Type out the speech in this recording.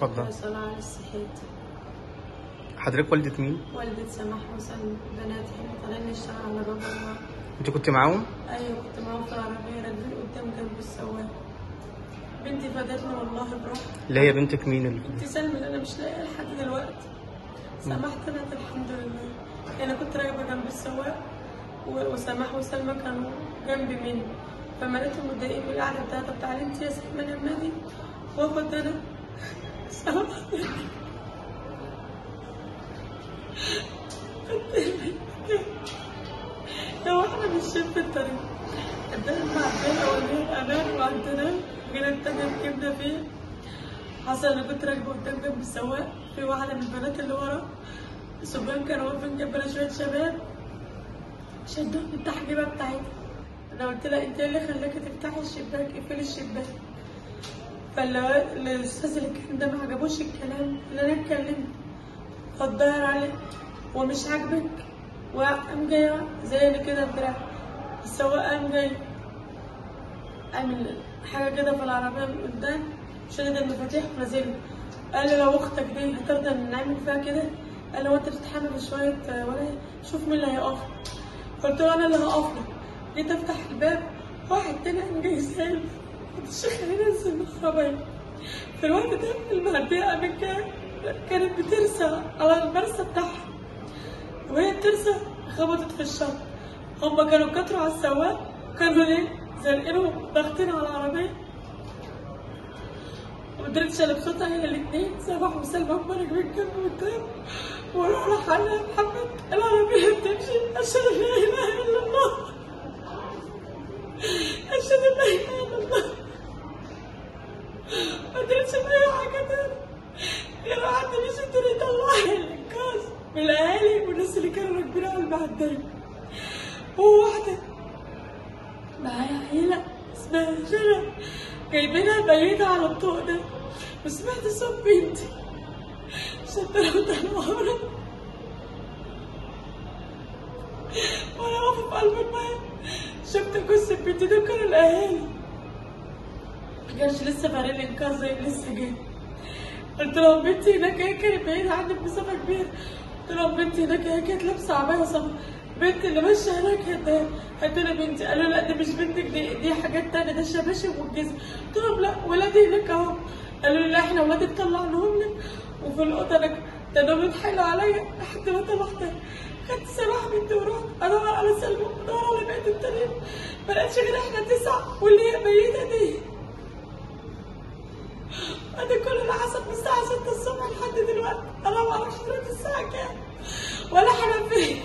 اتفضل صنع الصحيت حضرتك والدة مين؟ والدة سماح حسن بناتي اللي طالعين نشتغل على باب الله انت كنت معاهم؟ ايوه كنت معاهم في العربية راكبين قدام جنب السواق بنتي فادتني والله بروحها اللي هي بنتك مين اللي انت سلمى اللي انا مش لاقيها لحد دلوقتي سمحت انا الحمد لله انا كنت راكبه جنب السواق و- وسماح وسلمى كانوا جنبي مني فما لقيتهم متضايقين من القعده بتاعتها تعالي انت يا سلمى انا النادي واخد انا سماح لو احنا ماشيين في الطريق قدام عندنا وليه امان وعندنا جينا التانية ركبنا فيه حصل انا كنت راكبه قدام جنب السواق في واحده من البنات اللي ورا الصبيان كانوا واقفين جنبنا شويه شباب شدوها من التحجيبه بتاعتها انا قلت لها انت ايه اللي خلاكي تفتحي الشباك اقفلي الشباك فالاستاذ اللي كان ده ما عجبوش الكلام اللي انا اتكلمت فاتضاير عليه ومش عاجبك وقام جايه زي كده بدراع السواق قام جاي عامل حاجه كده في العربيه من قدام شدد المفاتيح ونزل قال لي لو اختك دي هترضى ان نعمل فيها كده قال لي هو انت بتتحمل شويه آه، ولا إيه؟ شوف مين اللي هيقف قلت له انا اللي هقف لك جيت افتح الباب واحد تاني قام جاي سايب قلت الشيخ هينزل من العربيه في الوقت ده المهديه قامت جايه كانت بترسى على المرسى بتاعها وهي بترسى خبطت في الشط هما كانوا كتروا على السواق كانوا ايه زنقينهم ضاغطين على العربية وقدرت شلب صوتها هي الاتنين سمح وسلمى هما راكبين جنب قدام وراح قال لها محمد العربية بتمشي أشهد أن لا إله إلا الله أشهد أن لا إله إلا الله ما قدرتش بأي حاجة تاني غير واحد مش قدر يطلع الإنقاذ من الأهالي والناس اللي كانوا راكبين على المعدية وواحدة معايا عيلة اسمها جنى جايبينها ميتة على الطوق ده وسمعت صوت بنتي شدرت الورا وانا واقفة في قلب الماء شفت جثة بنتي دول كانوا الأهالي مكانش لسه فريق الإنقاذ زي اللي لسه جاي قلت لهم بنتي هناك هي كانت بعيدة عني بمسافة كبيرة قلت لهم بنتي هناك هي كانت لابسة عباية صفرا بنتي اللي ماشية هناك هي قلت لها بنتي قالوا لا دي مش بنتك دي دي حاجات تانية ده الشباشب والجزم قلت لهم لا ولادي هناك اهو قالوا لي لا احنا ولادك طلعناهم لك وفي الأوضة انا ده انا بيتحايلوا عليا لحد ما طلعتها خدت سلاح بنتي ورحت ادور على سلمى ادور على بقية التانيين ما لقيتش غير احنا تسعة واللي هي ميتة دي أنا كل اللي حصل من الساعة 6 الصبح لحد دلوقتي أنا ما أعرفش دلوقتي الساعة كام ولا حاجة فين